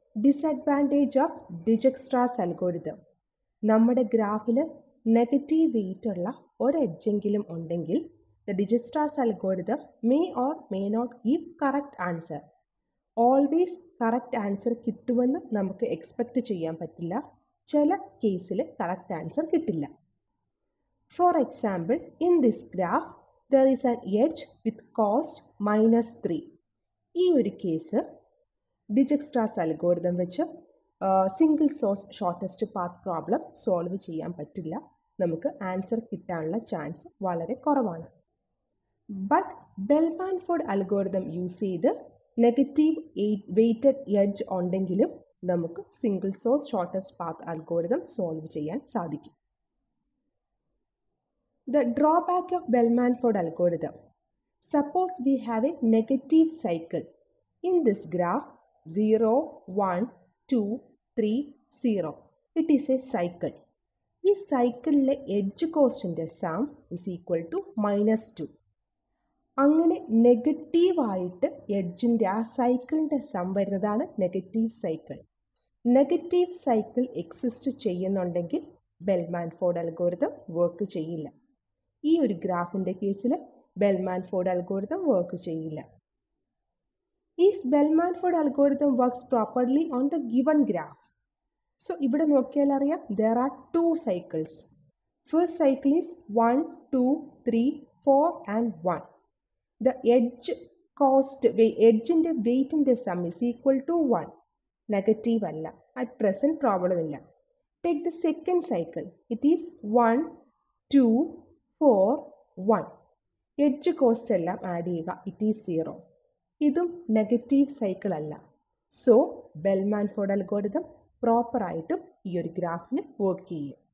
Disadvantage of ഡിജക്സ്ട്രാസ് algorithm നമ്മുടെ ഗ്രാഫിൽ negative wait ഉള്ള ഒരു എഡ്ജെങ്കിലും ഉണ്ടെങ്കിൽ the Dijkstra's algorithm may or may not give correct answer always correct answer കിട്ടുമെന്ന് നമുക്ക് എക്സ്പെക്റ്റ് ചെയ്യാൻ പറ്റില്ല ചില കേസിൽ കറക്റ്റ് ആൻസർ കിട്ടില്ല for example in this graph there is an edge with cost minus three ഈ ഒരു കേസ് ഡിജക്സ്ട്രാസ് അൽഗോരിതം വെച്ച് single source shortest path problem solve ചെയ്യാൻ പറ്റില്ല നമുക്ക് ആൻസർ കിട്ടാനുള്ള ചാൻസ് വളരെ കുറവാണ് but Bellman Ford algorithm use ചെയ്ത് നെഗറ്റീവ് വെയ്റ്റഡ് എഡ്ജ് ഉണ്ടെങ്കിലും നമുക്ക് single source shortest path algorithm solve ചെയ്യാൻ സാധിക്കും The drawback of Bellman-Ford algorithm. Suppose we have a negative cycle. In this graph, 0, 1, 2, 3, 0. It is a cycle. ഈ സൈക്കിളിലെ edge കോസ്റ്റിൻ്റെ sum is equal to minus two അങ്ങനെ നെഗറ്റീവായിട്ട് എഡ്ജിൻ്റെ ആ സൈക്കിളിൻ്റെ സം വരുന്നതാണ് negative cycle negative cycle exist ചെയ്യുന്നുണ്ടെങ്കിൽ ബെൽമാൻ ഫോർഡ് അൽഗോരിതം വർക്ക് ചെയ്യില്ല ഈ ഒരു ഗ്രാഫിൻ്റെ കേസിൽ ബെൽമാൻ ഫോർഡ് അൽഗോരിതം വർക്ക് ചെയ്യില്ല is Bellman Ford algorithm works properly on the given graph so ഇവിടെ നോക്കിയാൽ അറിയാം there are two cycles first cycle is one two three four and one the edge cost എഡ്ജിൻ്റെ വെയ്റ്റിൻ്റെ sum is equal to one negative അല്ല at present problem ഇല്ല take the second cycle it is one two four one edge cost എല്ലാം add ചെയ്യുക it is zero ഇതും negative cycle അല്ല so Bellman Ford algorithm പ്രോപ്പറായിട്ടും ഈ ഒരു ഗ്രാഫിന് work ചെയ്യും